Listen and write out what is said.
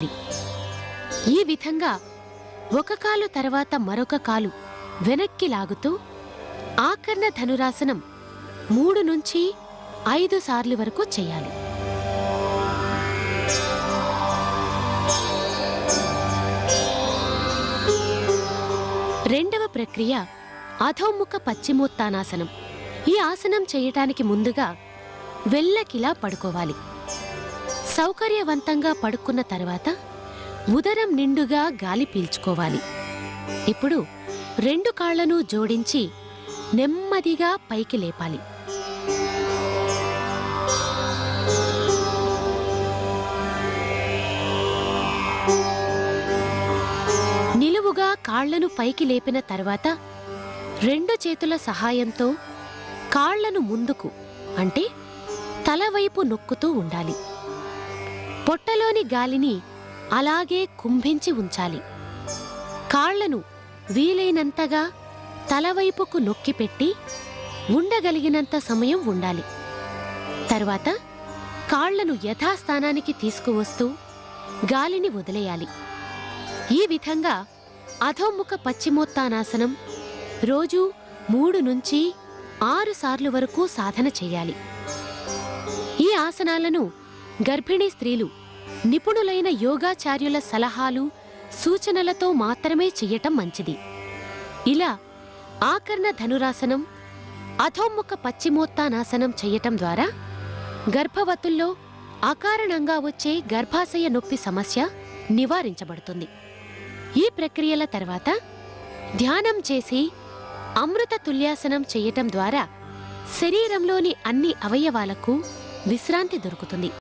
ఈ విధంగా ఒక కాలు తర్వాత మరొక కాలు వెనక్కి లాగుతూ ఆకర్ణ ధనురాసనం మూడు నుంచి ఐదు సార్లు వరకు చేయాలి రెండవ ప్రక్రియ అధోముఖ పశ్చిమోత్తానాసనం ఈ ఆసనం చేయటానికి ముందుగా వెల్లకిలా పడుకోవాలి సౌకర్యవంతంగా పడుకున్న తర్వాత ఉదరం నిండుగా గాలి పీల్చుకోవాలి ఇప్పుడు రెండు కాళ్లను జోడించి నెమ్మదిగా పైకి లేపాలి నిలువుగా కాళ్లను పైకి లేపిన తర్వాత రెండు చేతుల సహాయంతో కాళ్లను ముందుకు అంటే తలవైపు నొక్కుతూ ఉండాలి పొట్టలోని గాలిని అలాగే కుంభించి ఉంచాలి కాళ్లను వీలైనంతగా తలవైపుకు నొక్కిపెట్టి ఉండగలిగినంత సమయం ఉండాలి తర్వాత కాళ్లను యథాస్థానానికి తీసుకువస్తూ గాలిని వదిలేయాలి ఈ విధంగా అధోముఖ పశ్చిమోత్తానాసనం రోజు మూడు నుంచి ఆరు సార్లు వరకు సాధన చేయాలి ఈ ఆసనాలను గర్భిణీ స్త్రీలు నిపుణులైన యోగాచార్యుల సలహాలు సూచనలతో మాత్రమే చెయ్యటం మంచిది ఇలా ఆకర్ణ ధనురాసనం అధోముఖ పశ్చిమోత్తానాసనం చెయ్యటం ద్వారా గర్భవతుల్లో అకారణంగా వచ్చే గర్భాశయ నొప్పి సమస్య నివారించబడుతుంది ఈ ప్రక్రియల తర్వాత ధ్యానం చేసి అమృత తుల్యాసనం చేయటం ద్వారా శరీరంలోని అన్ని అవయవాలకు విశ్రాంతి దొరుకుతుంది